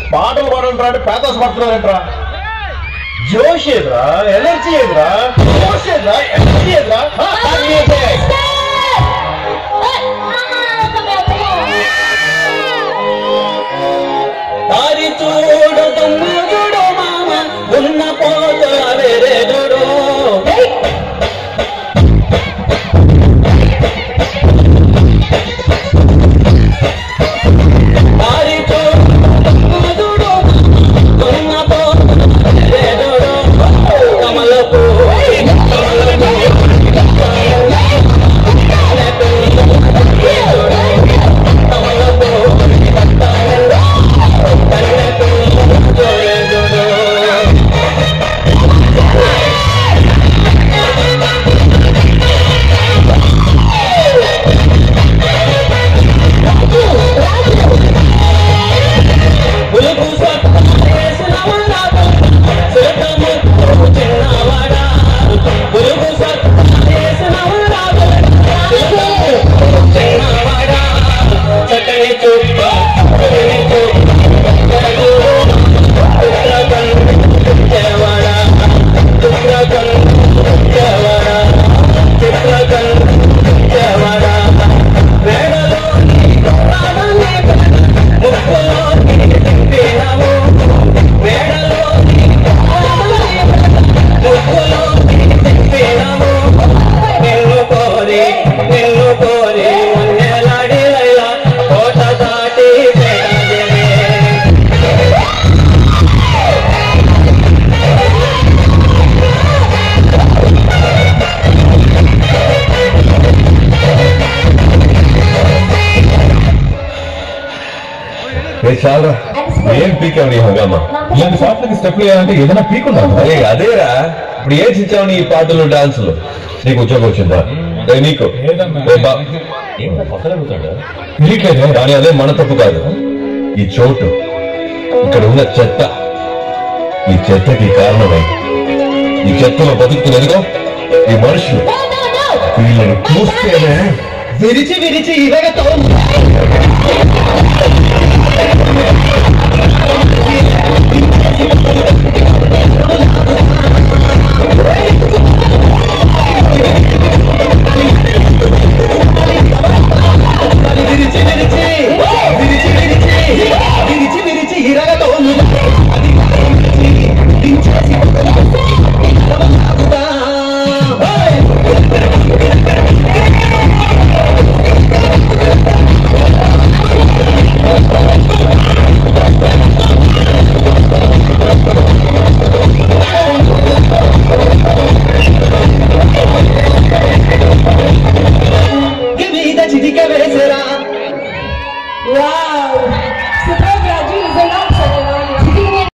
పాటలు పాడంట్రా అంటే పేతాస్ పడుతున్నారంట్రా జోష్ ఏదిరా ఎనర్జీ ఏదిరా జోష్ ఏదిరా ఎనర్జీ ఏదిరా హా, అది ఏంటి? దారి చూడు తుమ్ముడు మామ ఉన్న పోతుల వెరెదుడు దారి చూడు తుమ్ముడు ఉన్న పోతుల వెరెదుడు కమలపు పులుపు సత్తావేసినవాడా సురతము చిన్నవాడా పులుపు సత్తావేసినవాడా సురతము చిన్నవాడా చక్కని చుక్క చక్కని చుక్క చిత్రకన్ చిత్రవాడా చిత్రకన్ చిత్రవాడా చిత్రకన్ చిత్రవాడా వేడలో రావణి ముక్కులో తిప్పినవు వేడలో ముక్కులో తిప్పినవు నిన్ను కోరి నిన్ను కోరి మున్నెలాడి లైలా కోట దాటి పెడదివే ఏ చాలరా ఏం పీకావు నీ హంగామా ఇలాంటి పాటలకి స్టెప్ వేయాలంటే ఏదైనా పీకున్నా అదే అదేరా ఇప్పుడు ఏం ఇచ్చావు నీ పాటలు డాన్సులు నీకు ఉద్యోగం వచ్చిందా ఏ నీకు ఏ బా- తెలియట్లేదే కానీ అదే మన తప్పు కాదు ఈ చోటు ఇక్కడ ఉన్న చెత్త ఈ చెత్తకి కారణమై ఈ చెత్తలో బతుకుతున్నదిగో ఈ మనుషులు వీళ్ళని చూస్తేనే విరిచి విరిచి ఇరగతో Hey,